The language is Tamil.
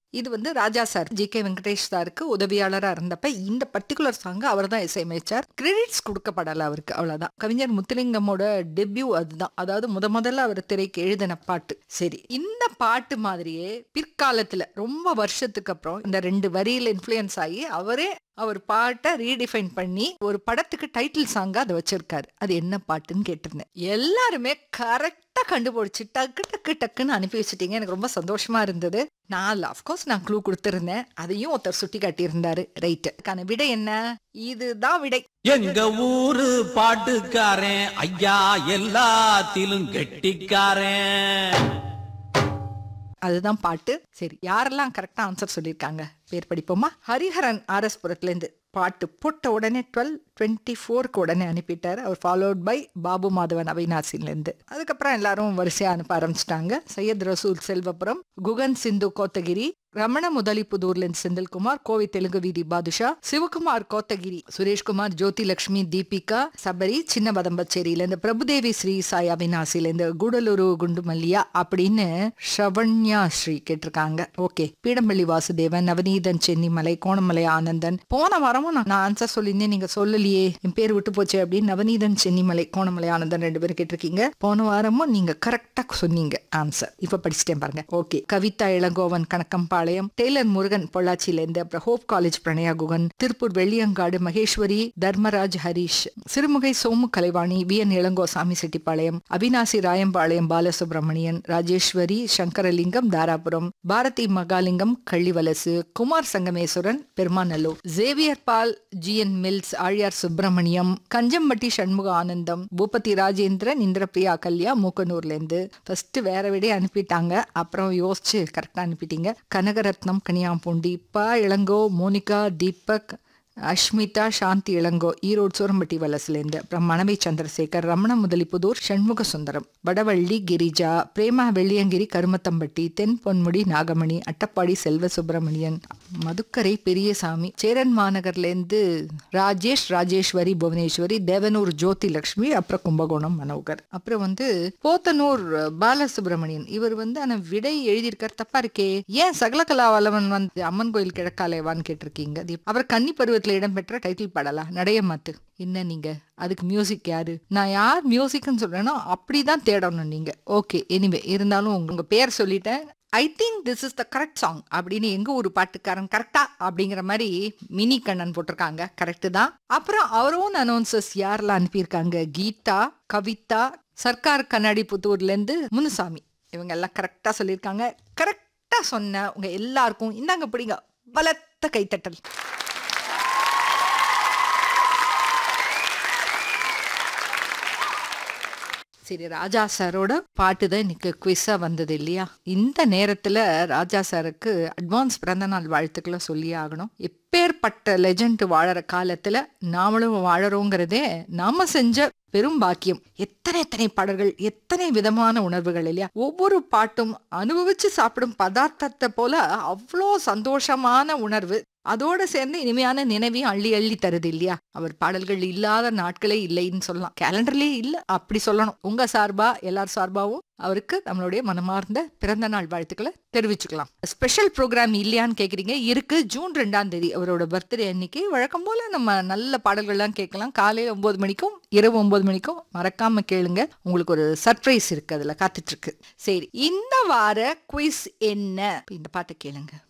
இது வந்து Raja sir G K Venkatesh சாருக்கு உதவியாளராக இருந்தப்ப இந்த பர்டிகுலர் சாங் அவர் தான் இசையமைச்சார் கிரெடிட்ஸ் கொடுக்கப்படல அவருக்கு அவ்வளவுதான் கவிஞர் முத்துலிங்கமோட டெபியூ அதுதான் அதாவது முத முதல்ல அவர் திரைக்கு எழுதின பாட்டு சரி இந்த பாட்டு மாதிரியே பிற்காலத்துல ரொம்ப வருஷத்துக்கு அப்புறம் இந்த ரெண்டு வரியில இன்ஃப்ளூயன்ஸ் ஆகி அவரே அவர் பாட்டை ரீடிஃபைன் பண்ணி ஒரு படத்துக்கு டைட்டில் சாங்கா அதை வச்சிருக்காரு அது என்ன பாட்டுன்னு கேட்டிருந்தேன் எல்லாருமே கரெக்டா கண்டுபிடிச்சு டக்கு டக்கு டக்குன்னு அனுப்பி வச்சுட்டீங்க எனக்கு ரொம்ப சந்தோஷமா இருந்தது நான் அஃப்கோர்ஸ் நான் க்ளூ கொடுத்திருந்தேன் அதையும் ஒருத்தர் சுட்டி காட்டியிருந்தாரு ரைட்டு அதுக்கான விடை என்ன இதுதான் விடை எங்க ஊரு பாட்டுக்காரன் ஐயா எல்லாத்திலும் கெட்டிக்காரன் அதுதான் பாட்டு சரி யாரெல்லாம் கரெக்டா ஆன்சர் சொல்லியிருக்காங்க பேர் படிப்போமா ஹரிஹரன் ஆர்எஸ் புரத்துல இருந்து பாட்டு போட்ட உடனே டுவெல் டுவெண்ட்டி ஃபோருக்கு உடனே அனுப்பிட்டார் அவர் ஃபாலோட் பை பாபு மாதவன் அவினாசிலேருந்து அதுக்கப்புறம் எல்லாரும் வரிசையா அனுப்ப ஆரம்பிச்சிட்டாங்க சையத் ரசூல் செல்வபுரம் குகன் சிந்து கோத்தகிரி ரமண முதலிப்புதூர்ல இருந்து செந்தில்குமார் கோவை தெலுங்கு வீதி பாதுஷா சிவகுமார் கோத்தகிரி சுரேஷ்குமார் ஜோதி லட்சுமி தீபிகா சபரி சின்ன பதம்பச்சேரியில இருந்து பிரபுதேவி ஸ்ரீ சாய் அவினாசில இருந்து கூடலூரு குண்டு மல்லியா அப்படின்னு ஷவண்யா ஸ்ரீ கேட்டிருக்காங்க ஓகே பீடம்பள்ளி வாசுதேவன் நவநீதன் சென்னிமலை கோணமலை ஆனந்தன் போன வாரமும் நான் ஆன்சர் சொல்லியிருந்தேன் நீங்க சொல்லலையே என் பேர் விட்டு போச்சு அப்படின்னு நவநீதன் சென்னிமலை கோணமலை ஆனந்தன் ரெண்டு பேரும் கேட்டிருக்கீங்க போன வாரமும் நீங்க கரெக்டா சொன்னீங்க ஆன்சர் இப்ப படிச்சுட்டேன் பாருங்க ஓகே கவிதா இளங்கோவன் கணக்கம்பாளையம் டெய்லர் முருகன் பொள்ளாச்சியில இருந்து அப்புறம் hope college Pranaya Guhan Tiruppur Velliyangadu Maheswari Dharmaraj Harish Sirumugai Somu Kalaivani V N Ilango Sami Chettipalayam Avinashi Rayampalayam Balasubramanian Rajeswari Sankaralingam Dharapuram Bharathi Mahalingam Kallivalasu Kumar Sangameswaran Perumanallur Xavier Paul G N mills Aliyar Subramaniam Kanjampatti Shanmuga Anandam Boopathi Rajendran Indirapriya கல்யா மூக்கனூர்ல இருந்து ஃபர்ஸ்ட் வேற விட அனுப்பிட்டாங்க அப்புறம் யோசிச்சு கரெக்டா அனுப்பிட்டீங்க கனகரத்னம் கனியாம்பூண்டி ப இளங்கோ மோனிகா தீபக் அஷ்மிதா சாந்தி இளங்கோ ஈரோடு சூரம்பட்டி வலசுலேருந்து அப்புறம் மணவை சந்திரசேகர் ரமண முதலிப்புதூர் சண்முக சுந்தரம் வடவள்ளி கிரிஜா பிரேமா வெள்ளியங்கிரி கருமத்தம்பட்டி தென் பொன்முடி நாகமணி அட்டப்பாடி செல்வ சுப்பிரமணியன் மதுக்கரை பெரியசாமி சேரன் மாநகர்லேருந்து ராஜேஷ் ராஜேஸ்வரி புவனேஸ்வரி தேவனூர் ஜோதி லட்சுமி அப்புறம் கும்பகோணம் மனோகர் அப்புறம் வந்து போத்தனூர் பாலசுப்ரமணியன் இவர் வந்து ஆனா விடை எழுதியிருக்கார் தப்பா இருக்கே ஏன் சகலகலா வல்லவன் வந்து அம்மன் கோயில் கிழக்காலேவான்னு கேட்டிருக்கீங்க அது அவர் கன்னி பருவத்தில் இடம்பெற்ற டைட்டில் பாடலா நடைய மாத்து என்ன நீங்க அதுக்கு மியூசிக் யாரு நான் யார் மியூசிக்னு சொல்றேனோ அப்படிதான் தேடணும் நீங்க ஓகே எனிவே இருந்தாலும் உங்க- உங்க பேர் சொல்லிட்டேன் I think this is the correct song அப்படின்னு எங்க ஒரு பாட்டுக்காரன் கரெக்டா அப்படிங்கிற மாதிரி மினி கண்ணன் போட்டிருக்காங்க கரெக்ட் தான் அப்புறம் அவரோன் அனௌன்சஸ் யாரெல்லாம் அனுப்பியிருக்காங்க கீதா கவிதா சர்க்கார் கண்ணாடி புத்தூர்ல இருந்து முனுசாமி இவங்க எல்லாம் கரெக்டா சொல்லியிருக்காங்க கரெக்டா சொன்ன உங்க எல்லாருக்கும் இந்தாங்க பிடிங்க பலத்த கைத்தட்டல் சரி ராஜா சாரோட பாட்டு தான் இன்னைக்கு குவிஸா வந்தது இல்லையா இந்த நேரத்துல ராஜா சாருக்கு அட்வான்ஸ் பிறந்த நாள் வாழ்த்துக்களை சொல்லி ஆகணும் எப்பேற்பட்ட லெஜண்ட் வாழற காலத்துல நாமளும் வாழறோங்கிறதே நாம செஞ்ச பெரும் பாக்கியம் எத்தனை எத்தனை பாடல்கள் எத்தனை விதமான உணர்வுகள் இல்லையா ஒவ்வொரு பாட்டும் அனுபவிச்சு சாப்பிடும் பதார்த்தத்தை போல அவ்வளோ சந்தோஷமான உணர்வு அதோட சேர்ந்து இனிமையான நினைவையும் அள்ளி அள்ளி தருது இல்லையா அவர் பாடல்கள் இல்லாத நாட்களே இல்லைன்னு சொல்லலாம் கேலண்டர்லயே இல்ல அப்படி சொல்லணும் உங்க சார்பா எல்லார் சார்பாவும் அவருக்கு நம்மளுடைய மனமார்ந்த பிறந்த நாள் வாழ்த்துக்களை தெரிவிச்சுக்கலாம் ஸ்பெஷல் ப்ரோக்ராம் இல்லையான்னு கேக்குறீங்க இருக்கு ஜூன் ரெண்டாம் தேதி அவரோட பர்த்டே அன்னைக்கு வழக்கம் போல நம்ம நல்ல பாடல்கள்லாம் கேட்கலாம் காலையில ஒன்பது மணிக்கும் இரவு ஒன்பது மணிக்கும் மறக்காம கேளுங்க உங்களுக்கு ஒரு சர்ப்ரைஸ் இருக்கு அதுல காத்துட்டு இருக்கு சரி இந்த வார குவிஸ் என்ன இந்த பாட்டை கேளுங்க